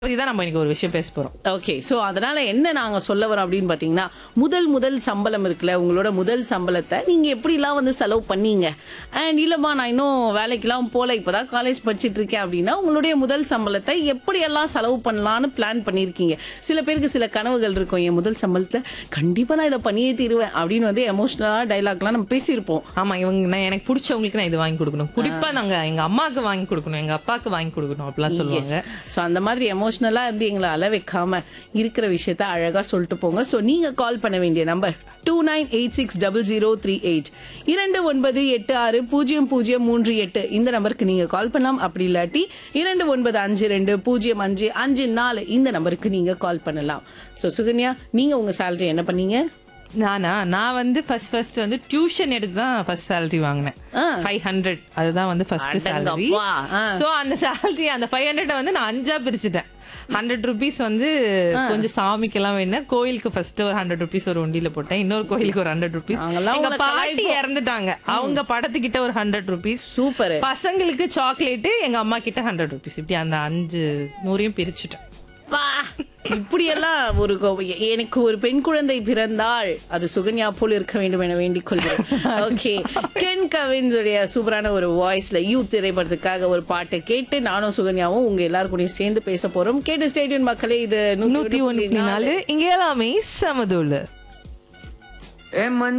பத்தி தான் நம்ம இன்னைக்கு ஒரு விஷயம் பேச போறோம் ஓகே சோ அதனால என்ன நாங்க சொல்ல வரோம் அப்படின்னு பாத்தீங்கன்னா முதல் முதல் சம்பளம் இருக்குல்ல உங்களோட முதல் சம்பளத்தை நீங்க எப்படிலாம் வந்து செலவு பண்ணீங்க அண்ட் இல்லம்மா நான் இன்னும் வேலைக்கெல்லாம் போல இப்பதான் காலேஜ் படிச்சிட்டு இருக்கேன் அப்படின்னா உங்களுடைய முதல் சம்பளத்தை எப்படியெல்லாம் செலவு பண்ணலாம்னு பிளான் பண்ணியிருக்கீங்க சில பேருக்கு சில கனவுகள் இருக்கும் என் முதல் சம்பளத்துல கண்டிப்பா நான் இதை பண்ணியே தீருவேன் அப்படின்னு வந்து எமோஷனலா டைலாக்லாம் நம்ம பேசியிருப்போம் ஆமா இவங்க நான் எனக்கு பிடிச்சவங்களுக்கு நான் இது வாங்கி கொடுக்கணும் குறிப்பா நாங்க எங்க அம்மாக்கு வாங்கி கொடுக்கணும் எங்க அப்பாக்கு வாங்கி கொடுக்கணும் அப்படிலாம் சொல்லுவாங்க ஸோ அந்த மாதிரி எமோஷ்னலாக இருந்து எங்களை அழ வைக்காம இருக்கிற விஷயத்த அழகா சொல்லிட்டு போங்க ஸோ நீங்க கால் பண்ண வேண்டிய number two nine eight six double zero three eight இரண்டு ஒன்பது எட்டு ஆறு பூஜ்ஜியம் பூஜ்ஜியம் மூன்று எட்டு இந்த நம்பருக்கு நீங்க கால் பண்ணலாம் அப்படி இல்லாட்டி இரண்டு ஒன்பது அஞ்சு ரெண்டு பூஜ்ஜியம் அஞ்சு அஞ்சு நாலு இந்த நம்பருக்கு நீங்க கால் பண்ணலாம் ஸோ சுகன்யா நீங்க உங்க சேலரி என்ன பண்ணீங்க நானா நான் வந்து ஃபர்ஸ்ட் ஃபர்ஸ்ட் வந்து டியூஷன் எடுத்து தான் ஃபர்ஸ்ட் சேலரி வாங்கினேன் ஆ. ஃபைவ் ஹண்ட்ரட் அதுதான் வந்து ஃபர்ஸ்ட் சேலரி அடங்கப்பா. ஆ. சோ அந்த சேலரி அந்த ஃபைவ் ஹண்ட்ரட் வந்து நான் அஞ்சா பிரிச்சுட்டேன் ஹண்ட்ரட் ருபீஸ் வந்து கொஞ்சம் சாமிக்கெல்லாம் வேணும் கோயிலுக்கு ஃபர்ஸ்ட் ஒரு ஹண்ட்ரட் ருபீஸ் ஒரு வண்டியில போட்டேன் இன்னொரு கோயிலுக்கு ஒரு ஹண்ட்ரட் ருபீஸ் நாங்கெல்லாம் எங்க உங்களை பாட்டி கலாய்ப்போம். இறந்துட்டாங்க அவங்க படத்துக்கிட்ட ஒரு ஹண்ட்ரட் ருபீஸ் சூப்பர் பசங்களுக்கு சாக்லேட் எங்க அம்மா கிட்ட ஹண்ட்ரட் ருபீஸ் இப்படி அந்த அஞ்சு நூறையும் பிரிச்சுட்டேன் இப்படியெல்லாம் ஒரு கோ- எனக்கு ஒரு பெண் குழந்தை பிறந்தால் அது சுகன்யா போல் இருக்க வேண்டும் என வேண்டிக் கொள்கிறேன் ஓகே கென் கவின்ஸ் உடைய சூப்பரான ஒரு வாய்ஸ்ல யூ திரைப்படத்துக்காக ஒரு பாட்டை கேட்டு நானும் சுகன்யாவும் உங்க எல்லாரும் கூடயும் சேர்ந்து பேச போறோம் கேட்டு ஸ்டேடியம் மக்களே இது நூத்தி ஒண்ணு புள்ளி நாலு இங்க எல்லாமே சமதூள் ஏ மஞ்ச